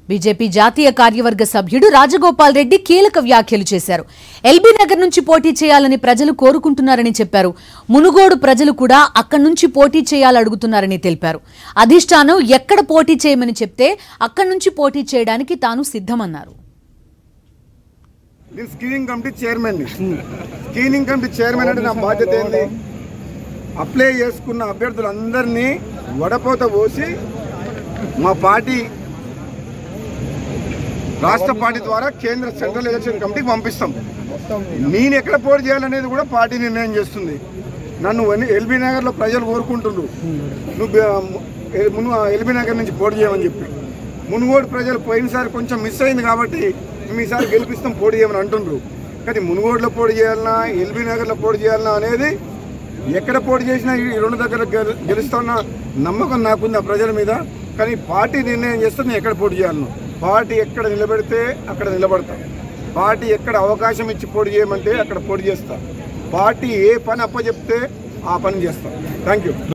BJP జాతీయ కార్యవర్గ సభ్యుడు రాజగోపాల్ రెడ్డి కీలక వ్యాఖ్యలు చేశారు ఎల్బీ నగర్ నుంచి పోటీ చేయాలని ప్రజలు కోరుకుంటున్నారని చెప్పారు మునుగోడు ప్రజలు కూడా అక్కడి నుంచి పోటీ చేయాలడుగుతున్నారని తెలిపారు అధిష్టానం ఎక్కడ పోటీ చేయమని చెప్తే అక్కడి నుంచి పోటీ చేయడానికి తాను సిద్ధమన్నారు నేను screening committee chairman screening committee chairman అంటే నా బాధ్యత ఏంది అప్లై చేసుకున్న అభ్యర్థులందరినీ వడపోత పోసి మా పార్టీ రాష్ట్ర పార్టీ ద్వారా కేంద్ర సెంట్రల్ ఎలక్షన్ కమిటీకి పంపిస్తాం నేను ఎక్కడ పోటీ చేయాలనేది కూడా పార్టీ నిర్ణయం చేస్తుంది నన్ను ఎల్బీ నగర్లో ప్రజలు కోరుకుంటుండ్రు నువ్వు బ- మును ఎల్బీ నగర్ నుంచి పోటీ చేయమని చెప్పి మునుగోడు ప్రజలు పోయినసారి కొంచెం మిస్ అయింది కాబట్టి మేము ఈసారి గెలిపిస్తాం పోటీ చేయమని అంటుండ్రు కానీ మునుగోడులో పోటీ చేయాలన్నా ఎల్బీ నగర్లో పోటీ చేయాలన్నా అనేది ఎక్కడ పోటీ చేసినా ఈ రెండు దగ్గర గెలు- గెలుస్తున్న నమ్మకం నాకుంది ఆ ప్రజల మీద కానీ పార్టీ నిర్ణయం చేస్తే నేను ఎక్కడ పోటీ చేయాలను పార్టీ ఎక్కడ నిలబెడితే అక్కడ నిలబడతా పార్టీ ఎక్కడ అవకాశం ఇచ్చి పోటీ చేయమంటే అక్కడ పోటీ చేస్తా పార్టీ ఏ పని అప్పచెప్తే ఆ పని చేస్తా థ్యాంక్ యూ